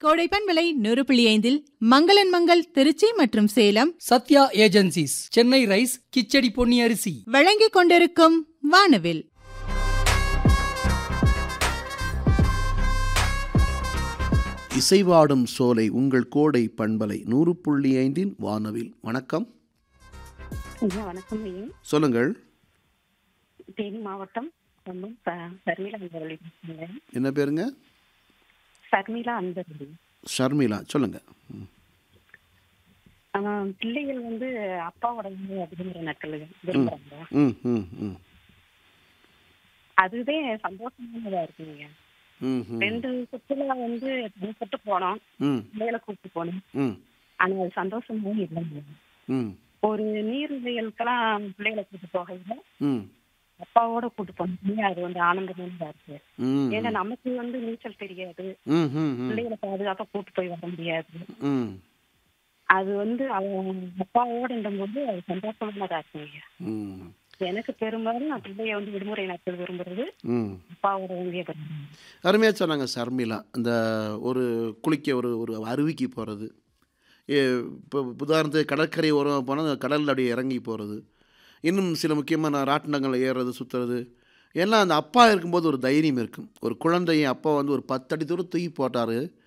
கோடைப்பன் விலை நூறு புள்ளி ஐந்தில் மங்களன் மங்கள் திருச்சி மற்றும் சேலம் சத்யா ஏஜென்சிஸ் சென்னை ரைஸ் கிச்சடி பொன்னி அரிசி வழங்கிக் கொண்டிருக்கும் வானவில் இசைவாடும் சோலை உங்கள் கோடை பண்பலை நூறு புள்ளி ஐந்தின் வானவில் வணக்கம் ஐயா வணக்கம் ஐயா சொல்லுங்கள் தேனி மாவட்டம் கம்பம் ச- சர்மிளா அன்பரளி பேசுறேங்க. என்ன பேருங்க சர்மிளா அன்பரளி ஷர்மிளா சொல்லுங்க ம். ஆஹ் பிள்ளைகள் வந்து அப்பாவோட வந்து விடுமுறை நாட்கள் விரும்புறாங்க ம் ம் ம் அதுவே சந்தோஷமானதா இருக்குங்க ம் ம் ரெண்டு சுற்றுலா வந்து தனிப்பட்டு போனோம் ம் பிள்ளைகளை கூப்பிட்டு போனோம் ம் ஆனா அது சந்தோஷமும் இல்லைங்க ம் ஒரு நீர்நிலைகளுக்கெல்லாம் பிள்ளைகளை கூப்பிட்டு போகையில ம் அப்பாவோட கூட்டு போனோம் அது வந்து ஆனந்தமானதா இருக்கு ம் ஏன்னா நமக்கு வந்து நீச்சல் தெரியாது ம் ம் ம் பிள்ளைகளை பாதுகாப்பா கூட்டு போய் வர முடியாது ம் அது வந்து அவன் அப்பாவோடும்போது அது சந்தோஷமானதா இருக்குங்க ம் எனக்கு பெரும்பாலும் நான் பிள்ளைய வந்து விடுமுறை நாட்கள் விரும்புறது ம் அப்பாவோட வந்து விரும்புறேன் அருமையாக சொன்னாங்க ஷர்மிளா அந்த ஒரு குளிக்க ஒரு ஒரு அருவிக்கு போகிறது இப்போ உதாரணத்துக்கு கடற்கரை ஓரம் போனால் கடலில் அப்படியே இறங்கி போகிறது இன்னும் சில முக்கியமான ராட்டினங்களை ஏறுறது சுற்றுறது எல்லாம் அந்த அப்பா இருக்கும்போது ஒரு தைரியம் இருக்கும் ஒரு குழந்தைய அப்பா வந்து ஒரு பத்தடி தூரம் தூக்கி போட்டார்